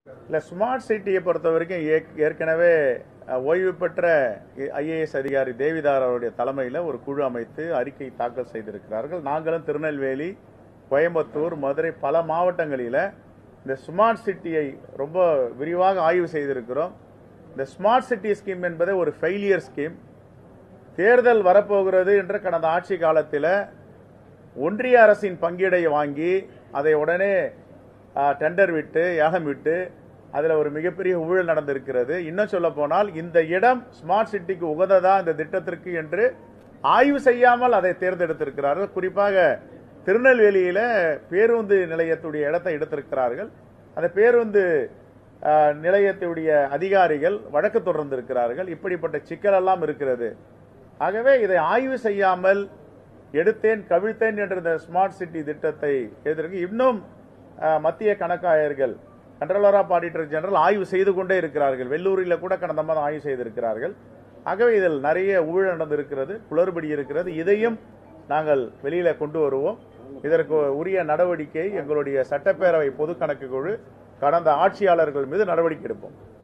இல்லை ஸ்மார்ட் சிட்டியை பொறுத்த வரைக்கும் ஏற்- ஏற்கனவே அஹ், ஓய்வு பெற்ற ஐஏஎஸ் அதிகாரி தேவிதார் அவருடைய தலைமையில் ஒரு குழு அமைத்து அறிக்கை தாக்கல் செய்திருக்கிறார்கள் நாங்களும் திருநெல்வேலி கோயம்புத்தூர் மதுரை பல மாவட்டங்களில் இந்த ஸ்மார்ட் சிட்டியை ரொம்ப விரிவாக ஆய்வு செய்திருக்கிறோம் இந்த ஸ்மார்ட் சிட்டி ஸ்கீம் என்பது ஒரு ஃபெயிலியர் ஸ்கீம் தேர்தல் வரப்போகிறது என்ற கடந்த ஆட்சி காலத்தில் ஒன்றிய அரசின் பங்கீடை வாங்கி அதை உடனே ஆ, டெண்டர் விட்டு யாகம் விட்டு அதில் ஒரு மிகப்பெரிய ஊழல் நடந்திருக்கிறது இன்னும் சொல்ல போனால் இந்த இடம் ஸ்மார்ட் சிட்டிக்கு உகந்ததா இந்த திட்டத்திற்கு என்று ஆய்வு செய்யாமல் அதை தேர்ந்தெடுத்திருக்கிறார்கள் குறிப்பாக திருநெல்வேலியில பேருந்து நிலையத்துடைய இடத்தை எடுத்திருக்கிறார்கள் அந்த பேருந்து ஆ, நிலையத்துடைய அதிகாரிகள் வழக்கு தொடர்ந்திருக்கிறார்கள் இப்படிப்பட்ட சிக்கலெல்லாம் இருக்கிறது ஆகவே இதை ஆய்வு செய்யாமல் எடுத்தேன் கவிழ்த்தேன் என்ற இந்த ஸ்மார்ட் சிட்டி திட்டத்தை எதிர்க்கு இன்னும் அஹ், மத்திய கணக்காயர்கள் கண்ட்ரோலர் ஆஃப் ஆடிட்டர் ஜெனரல் ஆய்வு செய்து கொண்டே இருக்கிறார்கள் வெள்ளூரில் கூட கடந்த மாதம் ஆய்வு செய்திருக்கிறார்கள் ஆகவே இதில் நிறைய ஊழல் நடந்திருக்கிறது குளறுபடி இருக்கிறது இதையும் நாங்கள் வெளியில கொண்டு வருவோம் இதற்கு உரிய நடவடிக்கை எங்களுடைய சட்டப்பேரவை பொது கணக்கு குழு கடந்த ஆட்சியாளர்கள் மீது நடவடிக்கை எடுப்போம்